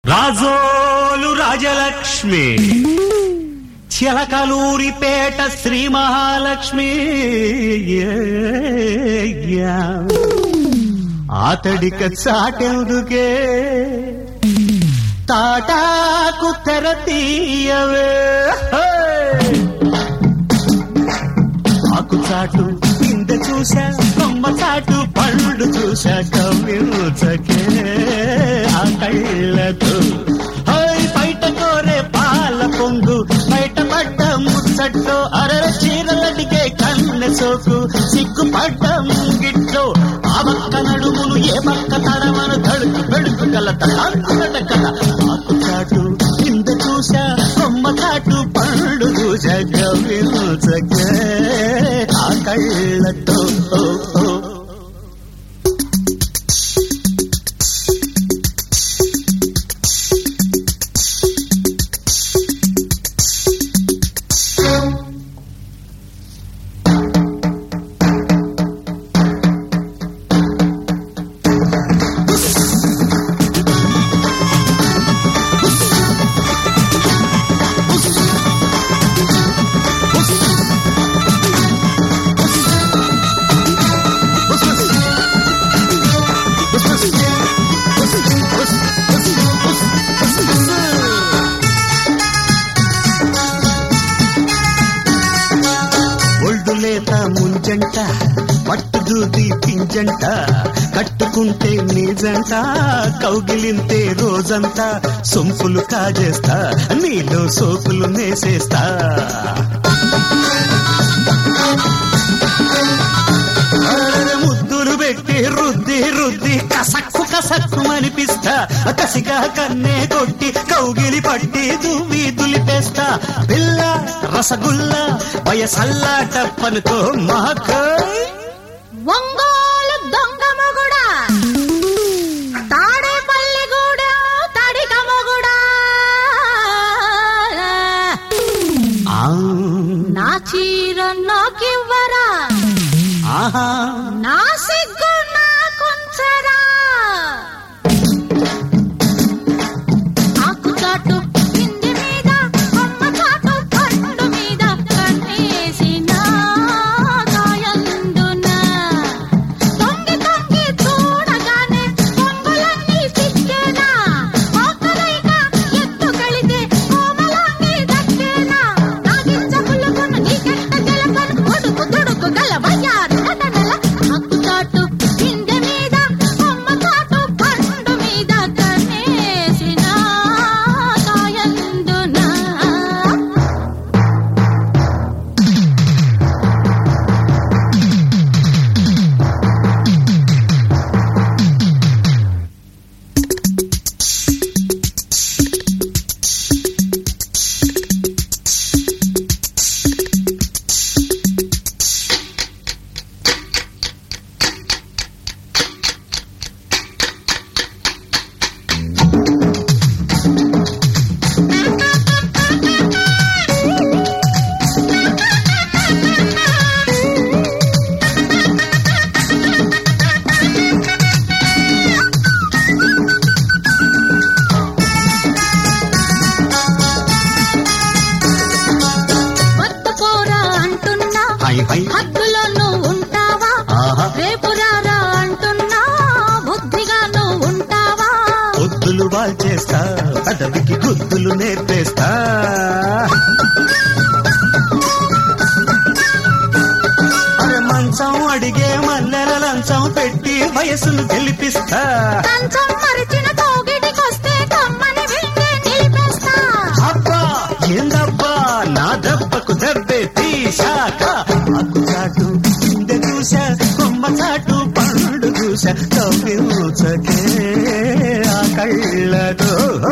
రాజోలు రాజలక్ష్మి చిలకలూరిపేట శ్రీ మహాలక్ష్మి ఆతడిక చాటెందుకే తాటాకు తెర తీయవే ఆకు చాటు కింద చూసా కొమ్మ చాటు పండు చూసా కవ్యూచకే ఆ కళ్ళతో హై బయట కోరే పాల పొంగు బయట పడ్డ ముచ్చట్లో అరర చీరలడిగే కన్నె సోకు సిగ్గుపడ్డ గిట్లో ఆ పక్క నడుమును ఏ పక్క తడమను తడుకు పెడుకు గల తడ కల ఆకు చాటు కింద చూసా కొమ్మ చాటు పండు చూసా గవ్యూచకే ఆ కళ్ళతో ఓ, ఓ. ఒళ్ళు లేత ముంజంట పట్టు దూది పింజంట కట్టుకుంటే నీజంట కౌగిలింతే రోజంతా సొంపులు కాజేస్తా నీలో సోపులు నేసేస్తా అరెరె ముద్దులు పెట్టి రుద్ది రుద్ది కసక్కు కసక్కు అనిపిస్తా కసిగా కన్నే కొట్టి కౌగిలి పట్టి దువ్వి దులిపేస్తా పిల్ల రసగుల్లా వయసల్లా టప్పనుకో మాకు ఒంగోలు దొంగ మొగుడా తాడేపల్లి గూడా తడిక మొగుడా నా చీర నాకివ్వరా ఆహా నా సిగ్గు నాకుంచరా ఆకు చాటు కింది మీద అమ్మ చాటు పండు మీద కన్నేసిన గాయందున తొంగి తొంగి చూడగానే పొంగులన్నీ సిక్కేనా ఆకలైక ఎత్తుకెళితే కోమలాంగి దక్కేనా నాగించ పులుగును నీకెట్ట గెలపను ఒడుకు తుడుకు గలవయ్యారు నటనల హక్కు చాటు కింద మీద అమ్మ చాటు పండు మీద కన్నేసిన గాయందున వత్తుకోరా అంటున్నా హై హై హద్దులో నువ్వు ఉంటావా ఆహా రేపు రారా అంటున్నా బుద్ధిగా నువ్వు ఉంటావా పొద్దులు వాల్చేస్తా పదవికి గుద్దులు నేర్పేస్తా అరే మంచం అడిగే మల్లెల లంచం పెట్టి వయసును గెలిపిస్తా కంచం మరిచిన కోగిటికొస్తే కమ్మని వింటే నిలిపేస్తా అబ్బా ఏందబ్బా నా దెబ్బకు దెబ్బే తీశాక ఆకు చాటు కింద చూసా కొమ్మ చాటు పండు చూసా కవ్యూచకే ఆ కళ్ళతో